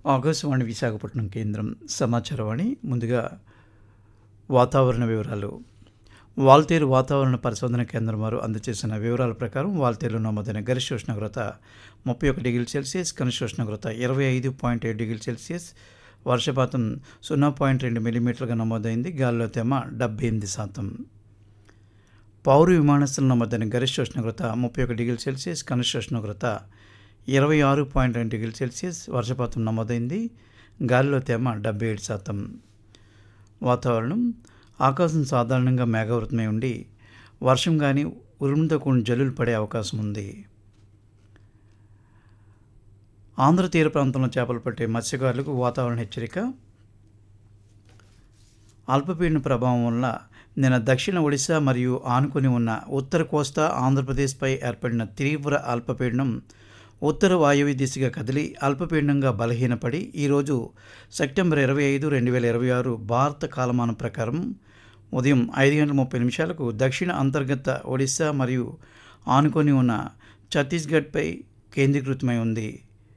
ఆకాశవాణి విశాఖపట్నం కేంద్రం సమాచారవాణి ముందుగా వాతావరణ వివరాలు వాల్తేరు వాతావరణ పరిశోధన కేంద్రం వారు అందజేసిన వివరాల ప్రకారం వాల్తేరులో నమోదైన గరిష్ట ఉష్ణోగ్రత ముప్పై ఒక డిగ్రీ సెల్సియస్ కనిష్ట ఉష్ణోగ్రత ఇరవై ఐదు పాయింట్ ఏడు డిగ్రీ సెల్సియస్ వర్షపాతం సున్నా పాయింట్ రెండు మిల్లీమీటర్లుగా నమోదైంది గాలిలో తేమ డెబ్బై ఎనిమిది శాతం పౌరు విమానాశ్రయం నమోదైన గరిష్ట ఉష్ణోగ్రత ముప్పై ఒక డిగ్రీ సెల్సియస్ కనిష్ట ఉష్ణోగ్రత ఇరవై ఆరు పాయింట్ రెండు డిగ్రీ సెల్సియస్ వర్షపాతం నమోదైంది గాలిలో తేమ డెబ్బై ఏడు శాతం వాతావరణం ఆకాశం సాధారణంగా మేఘావృతమై ఉండి వర్షం కానీ ఉరుముతో కూడిన జల్లులు పడే అవకాశం ఉంది ఆంధ్ర తీర ప్రాంతంలో చేపలు పట్టే మత్స్యకారులకు వాతావరణ హెచ్చరిక అల్పపీడన ప్రభావం వల్ల నిన్న దక్షిణ ఒడిశా మరియు ఆనుకొని ఉన్న ఉత్తర కోస్తా ఆంధ్రప్రదేశ్పై ఏర్పడిన తీవ్ర అల్పపీడనం ఉత్తర వాయువ్య దిశగా కదిలి అల్పపీడనంగా బలహీనపడి ఈరోజు సెప్టెంబర్ ఇరవై ఐదు రెండు వేల ఇరవై ఆరు భారత కాలమానం ప్రకారం ఉదయం ఐదు గంటల ముప్పై నిమిషాలకు దక్షిణ అంతర్గత ఒడిశా మరియు ఆనుకొని ఉన్న ఛత్తీస్గఢ్పై కేంద్రీకృతమై ఉంది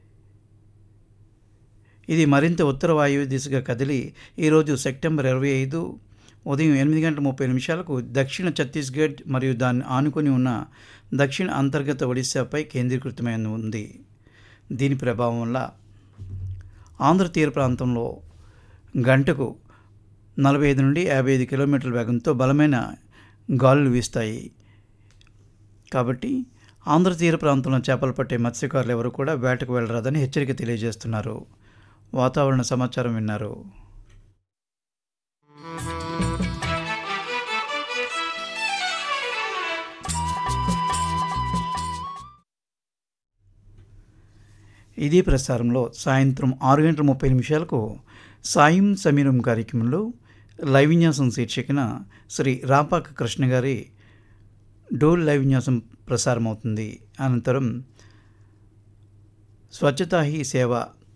ఇది మరింత ఉత్తర వాయువ్య దిశగా కదిలి ఈరోజు సెప్టెంబర్ ఇరవై ఐదు ఉదయం ఎనిమిది గంటల ముప్పై నిమిషాలకు దక్షిణ ఛత్తీస్గఢ్ మరియు దాన్ని ఆనుకొని ఉన్న దక్షిణ అంతర్గత ఒడిశాపై కేంద్రీకృతమై ఉంది దీని ప్రభావం వల్ల ఆంధ్ర తీర ప్రాంతంలో గంటకు నలభై ఐదు నుండి యాభై ఐదు కిలోమీటర్ల వేగంతో బలమైన గాలులు వీస్తాయి కాబట్టి ఆంధ్ర తీర ప్రాంతంలో చేపలు పట్టే మత్స్యకారులు ఎవరు కూడా వేటకు వెళ్ళరాదని హెచ్చరిక తెలియజేస్తున్నారు వాతావరణ సమాచారం విన్నారు ఇదే ప్రసారంలో సాయంత్రం ఆరు గంటల ముప్పై నిమిషాలకు సాయం సమీరం కార్యక్రమంలో లైవ్ విన్యాసం శీర్షికన శ్రీ రాపాక కృష్ణ గారి డోల్ లైవ్ విన్యాసం ప్రసారం అవుతుంది అనంతరం స్వచ్ఛతా హీ సేవ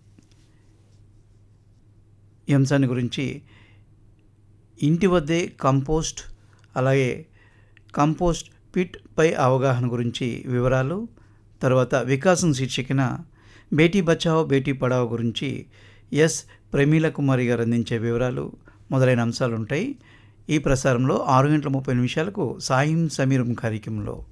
ఈ అంశాన్ని గురించి ఇంటి వద్దే కంపోస్ట్ అలాగే కంపోస్ట్ పిట్ పై అవగాహన గురించి వివరాలు తర్వాత వికాసం శీర్షికన బేటీ బచావో బేటీ పడావో గురించి ఎస్ ప్రమీల కుమారి గారు అందించే వివరాలు మొదలైన అంశాలు ఉంటాయి ఈ ప్రసారంలో ఆరు గంటల ముప్పై నిమిషాలకు సాయం సమీరం కార్యక్రమంలో